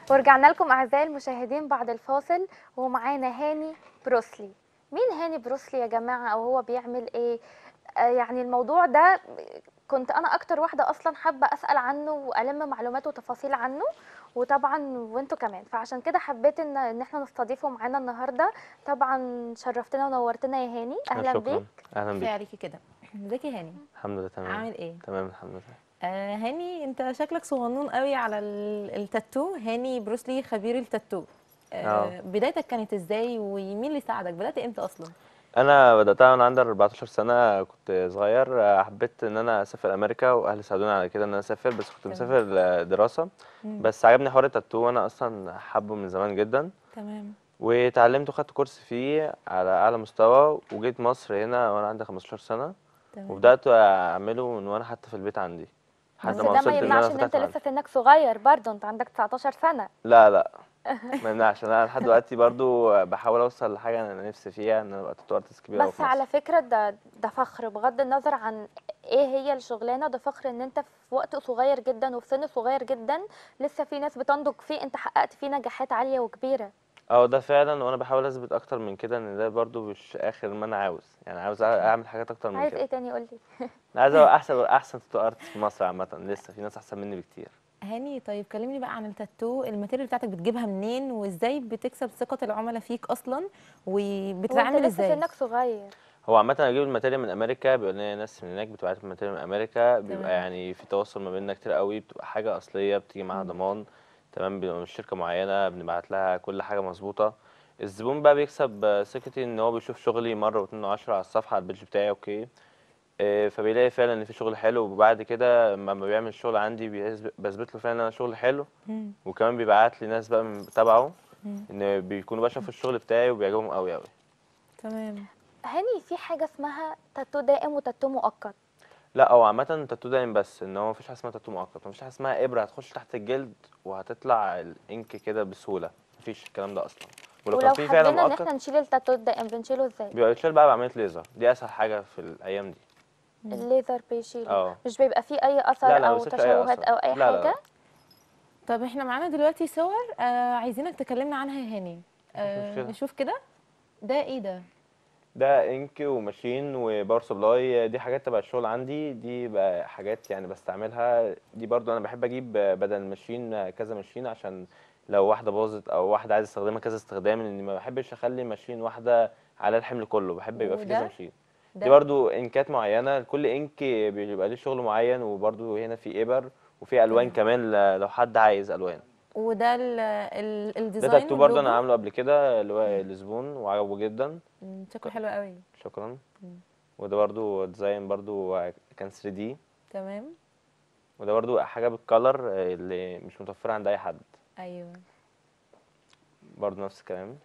ورجعنا لكم اعزائي المشاهدين بعد الفاصل ومعانا هاني بروسلي مين هاني بروسلي يا جماعه او هو بيعمل ايه آه يعني الموضوع ده كنت انا اكتر واحده اصلا حابه اسال عنه والم معلومات وتفاصيل عنه وطبعا وانتوا كمان فعشان كده حبيت ان ان احنا نستضيفه معانا النهارده طبعا شرفتنا ونورتنا يا هاني اهلا شكراً. بيك اهلا كفايه بيك عليكي كده ازيك يا هاني الحمد لله تمام عامل ايه تمام الحمد لله آه هاني انت شكلك صغنون قوي على ال- التاتو هاني بروسلي خبير التاتو آه آه. بدايتك كانت ازاي ومين اللي ساعدك بدات امتى اصلا انا بداتها وانا عندي 14 سنه كنت صغير آه، حبيت ان انا اسافر امريكا واهلي ساعدوني على كده ان انا اسافر بس كنت تمام. مسافر آه، دراسه مم. بس عجبني حوار التاتو وانا اصلا حابه من زمان جدا تمام واتعلمت وخدت كورس فيه على اعلى مستوى وجيت مصر هنا وانا عندي 15 سنه تمام وبدات اعمله من وانا حتى في البيت عندي بس لحد ده ما وصلت ان يمنعش انا ان فتحت انت معاهم. لسه سنك صغير برضه انت عندك 19 سنه لا لا ما يمنعش انا لحد دلوقتي برضو بحاول اوصل لحاجه انا نفسي فيها ان انا ابقى تاتو ارتست كبير أوي بس في مصر. على فكرة ده ده فخر بغض النظر عن ايه هي الشغلانة ده فخر ان انت في وقت صغير جدا وفي سن صغير جدا لسه في ناس بتنضج فيه انت حققت فيه نجاحات عالية وكبيرة اه ده فعلا وانا بحاول اثبت اكتر من كده ان ده برضو مش اخر ما انا عاوز يعني عاوز اعمل حاجات اكتر من عايز كده ايه تاني قولي انا عايز ابقى احسن احسن تاتو ارتست في مصر عامه لسه في ناس احسن مني بكتير هاني طيب كلمني بقى عن التاتو الماتيريال بتاعتك بتجيبها منين وازاي بتكسب ثقه العملاء فيك اصلا وانت وبتتعامل لسه ازاي سنك صغير هو عامه انا بجيب الماتيريال من امريكا بيبقى لنا ناس من هناك بتبعت الماتيريال من امريكا بيبقى تمام. يعني في تواصل ما بيننا كتير قوي بتبقى حاجه اصليه بتيجي معاها مم. ضمان تمام بيبقى من شركه معينه بنبعت لها كل حاجه مظبوطه الزبون بقى بيكسب آه، ثقتي ان هو بيشوف شغلي مره واتنين وعشرة على الصفحه على البيج بتاعي اوكي آه، فبيلاقي فعلا ان في شغل حلو وبعد كده لما بيعمل الشغل عندي بيثبت- بثبت له فعلا ان انا شغل حلو مم. وكمان بيبعت لي ناس بقى من تبعه مم. ان بيكونوا بقى شافوا الشغل بتاعي وبيعجبهم قوي قوي تمام هاني في حاجة اسمها تاتو دائم وتاتو مؤقت لا هو عامة تاتو دايم بس ان هو مفيش حاجة اسمها تاتو مؤقت مفيش حاجة اسمها ابرة هتخش تحت الجلد وهتطلع الانك كده بسهولة مفيش الكلام ده اصلا ولو كان ولو في فعلا حبينا ان مؤقت احنا نشيل التاتو الدائم بنشيله ازاي بيبقى يتشال بقى بعملية ليزر دي اسهل حاجة في الايام دي مم. الليزر بيشيله اه مش بيبقى فيه اي اثر لا لا او مفيش اي تشوهات اثر او اي لا لا حاجة لا طب احنا معانا دلوقتي صور آه عايزينك تكلمنا عنها يا هاني آه مشكلة. نشوف كده ده ايه ده ده انك وماشين وباور سبلاي دي حاجات تبع الشغل عندي دي بقى حاجات يعني بستعملها دي برضو انا بحب اجيب بدل الماشين كذا ماشين عشان لو واحده باظت او واحده عايز استخدمها كذا استخدام لاني ما بحبش اخلي ماشين واحده على الحمل كله بحب يبقى في كذا وده؟ ماشين ده دي برضو انكات معينه كل انك بيبقى ليه شغل معين وبرضو هنا في ابر وفي الوان تمام. كمان ل- لو حد عايز الوان وده ال ال ده الديزاين تاتو برضو انا واللوجو. عامله قبل كده اللي هو الزبون وعجبه جدا مم، شكله حلو قوي شكرا مم. وده برضو ديزاين برضو كان 3 دي تمام وده برضو حاجة بالكالر آه، اللي مش متوفرة عند أي حد ايوه برضو نفس الكلام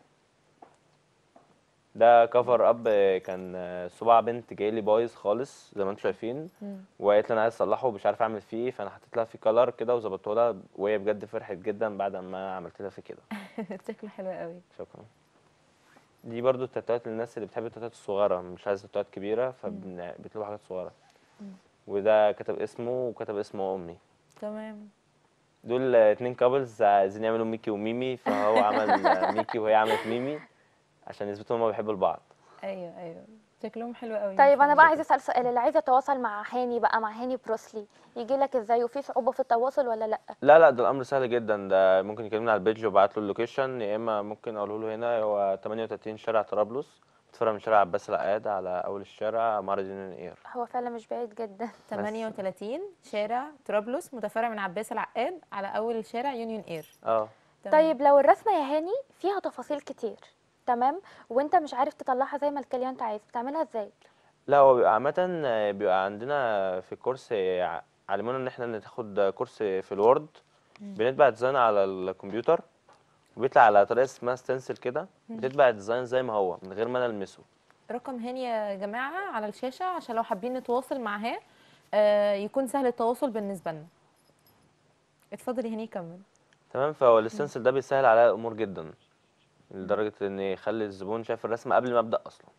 ده كفر اب آه، كان آه، صباع بنت جاي لي بايظ خالص زي ما انتم شايفين مم. وقالت لي انا عايز اصلحه ومش عارف اعمل فيه ايه فانا حطيت لها فيه كلر كده وظبطته لها وهي بجد فرحت جدا بعد ما عملت لها فيه كده شكله حلو قوي شكرا دي برضو التاتوات للناس اللي بتحب التاتوات الصغيرة مش عايزة تاتوات كبيرة فبيطلبوا حاجات صغيرة مم. وده كتب اسمه وكتب اسم امي تمام دول اتنين كابلز عايزين يعملوا ميكي وميمي فهو عمل ميكي وهي عملت ميمي عشان يثبتوا ان هما بيحبوا لبعض ايوه ايوه شكلهم حلو قوي طيب انا بقى شكراً. عايزه اسال سؤال اللي عايزه اتواصل مع هاني بقى مع هاني بروسلي يجي لك ازاي وفي صعوبه في التواصل ولا لا لا لا ده الامر سهل جدا ده ممكن يكلمني على البيج وابعت له اللوكيشن يا اما ممكن اقوله له هنا هو 38 شارع طرابلس متفرع من شارع عباس العقاد على اول الشارع معرض يونيون اير هو فعلا مش بعيد جدا 38 شارع طرابلس متفرع من عباس العقاد على اول الشارع يونيون اير اه تمام. طيب لو الرسمه يا هاني فيها تفاصيل كتير تمام وانت مش عارف تطلعها زي ما الكليانت عايز بتعملها ازاي لا هو بيبقى عامة بيبقى عندنا في الكورس ع- علمونا ان احنا ناخد كورس في الوورد مم. بنطبع ديزاين على الكمبيوتر وبيطلع على طريقة اسمها ستنسل كده مم. بتطبع الديزاين زي ما هو من غير ما نلمسه رقم هاني يا جماعه على الشاشه عشان لو حابين نتواصل معاه آه يكون سهل التواصل بالنسبه لنا اتفضل يا هاني كمل تمام فهو الستنسل ده بيسهل عليا الامور جدا لدرجة ان يخلي الزبون شايف الرسمة قبل ما ابدأ اصلا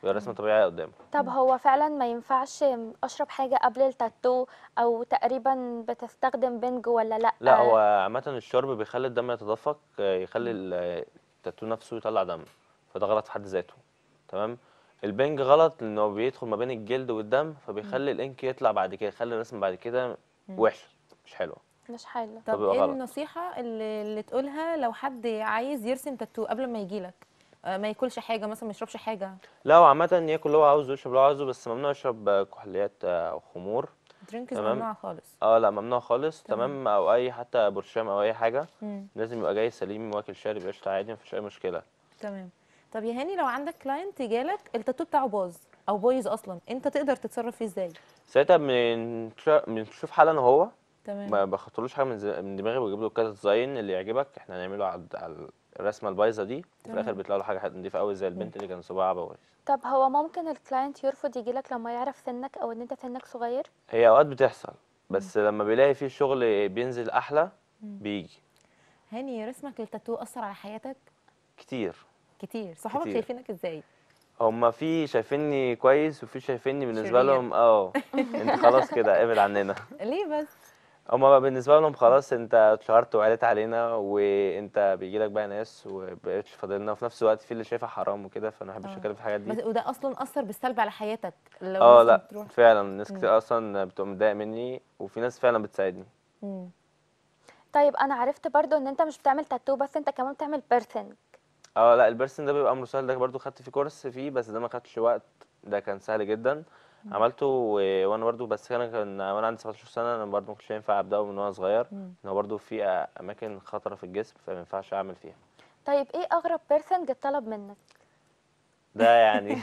يبقى رسمه طبيعيه قدامه طب هو فعلا ما ينفعش اشرب حاجه قبل التاتو او تقريبا بتستخدم بنج ولا لا لا هو عامه الشرب بيخلي الدم يتدفق آه، يخلي ال- التاتو نفسه يطلع دم فده غلط في حد ذاته تمام البنج غلط لانه بيدخل ما بين الجلد والدم فبيخلي الانك يطلع بعد كده يخلي الرسم بعد كده وحشه مش حلوه مش حلو طب فبيبقى ايه غلط. النصيحه اللي, اللي تقولها لو حد عايز يرسم تاتو قبل ما يجيلك آه، ما ياكلش حاجه مثلا ما يشربش حاجه لا هو عامه ياكل اللي هو عاوزه يشرب اللي هو عاوزه بس ممنوع يشرب آه، كحوليات آه، او خمور درينكس تمام. ممنوعه خالص اه لا ممنوع خالص تمام. تمام او اي حتى برشام او اي حاجه مم. لازم يبقى جاي سليم واكل شارب قشطه عادي مفيش اي مشكله تمام طب يا هاني لو عندك كلاينت جالك التاتو بتاعه باظ او بايظ اصلا انت تقدر تتصرف فيه ازاي ساعتها بنش- بنشوف حل انا وهو تمام ما بخطلوش حاجه من ز- من دماغي بجيب له كذا ديزاين اللي يعجبك احنا هنعمله على على الرسمه البايظه دي وفي الاخر تمام. بيطلع له حاجه نضيفه قوي زي البنت اللي كان صباعها بايظ طب هو ممكن الكلاينت يرفض يجيلك لما يعرف سنك او ان انت سنك صغير هي اوقات بتحصل بس لما بيلاقي فيه شغل بينزل احلى بيجي هاني رسمك للتاتو اثر على حياتك كتير كتير صحابك كتير. شايفينك ازاي هما في شايفيني كويس وفي شايفيني بالنسبه شرير. لهم اه انت خلاص كده ابعد عننا ليه بس هما بقى بالنسبه لهم خلاص انت اتشهرت وعليت علينا وانت بيجيلك بقى ناس ومبقتش فاضلنا وفي نفس الوقت في اللي شايفها حرام وكده فانا ما بحبش آه. اتكلم في الحاجات بس دي وده اصلا اثر بالسلب على حياتك لو اه الناس لا بتروح فعلا ناس مم. كتير اصلا بتبقى متضايقه مني وفي ناس فعلا بتساعدني مم. طيب انا عرفت برضو ان انت مش بتعمل تاتو بس انت كمان بتعمل بيرسنج اه لا البرسن ده بيبقى امره سهل ده برضو خدت فيه كورس فيه بس ده ما خدش وقت ده كان سهل جدا عملته و... وانا برضو بس كان كان وانا عندي 17 سنه انا برضو ما كنتش ينفع ابداه من وانا صغير مم. ان هو برضو في اماكن خطره في الجسم فما ينفعش اعمل فيها طيب ايه اغرب بيرسنج اتطلب منك ده يعني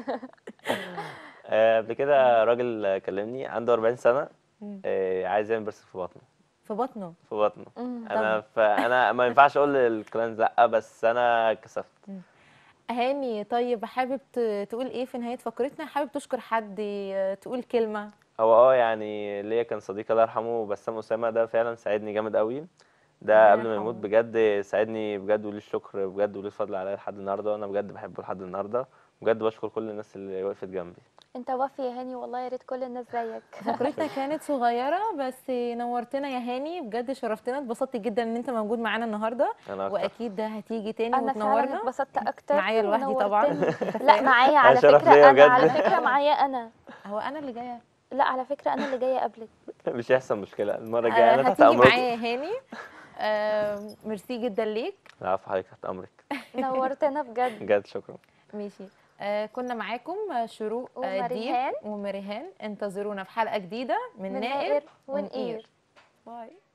آه، قبل كده راجل كلمني عنده 40 سنه مم. آه، عايز يعمل برسم في بطنه في بطنه في بطنه مم. انا فانا ما ينفعش اقول للكلاينت لا بس انا كسفت هاني طيب حابب ت- تقول ايه في نهايه فقرتنا حابب تشكر حد ي- تقول كلمه هو اه يعني ليا كان صديق الله يرحمه بسام اسامه ده فعلا ساعدني جامد قوي الله ده قبل ما يموت يرحمه. بجد ساعدني بجد وليه الشكر بجد وليه الفضل عليا لحد النهارده وانا بجد بحبه لحد النهارده بجد بشكر كل الناس اللي وقفت جنبي انت وافي يا هاني والله يا ريت كل الناس زيك فقرتنا كانت صغيره بس نورتنا يا هاني بجد شرفتنا اتبسطت جدا ان انت موجود معانا النهارده انا أكتر. واكيد ده هتيجي تاني انا فعلا وتنورنا اتبسطت اكتر معايا لوحدي طبعا ونورتني. لا معايا على شرف فكره ليا انا على بجد. فكره معايا انا هو انا اللي جايه لا على فكره انا اللي جايه قبلك مش هيحصل مشكله المره الجايه آه، انا تحت هتيجي امرك معايا يا هاني آه، ميرسي جدا ليك العفو حضرتك تحت امرك نورتنا بجد بجد شكرا ماشي آه كنا معاكم آه، شروق آه، ديب ومريهان. ومريهان انتظرونا في حلقه جديده من, من نائر نائر ونقير ونقير باي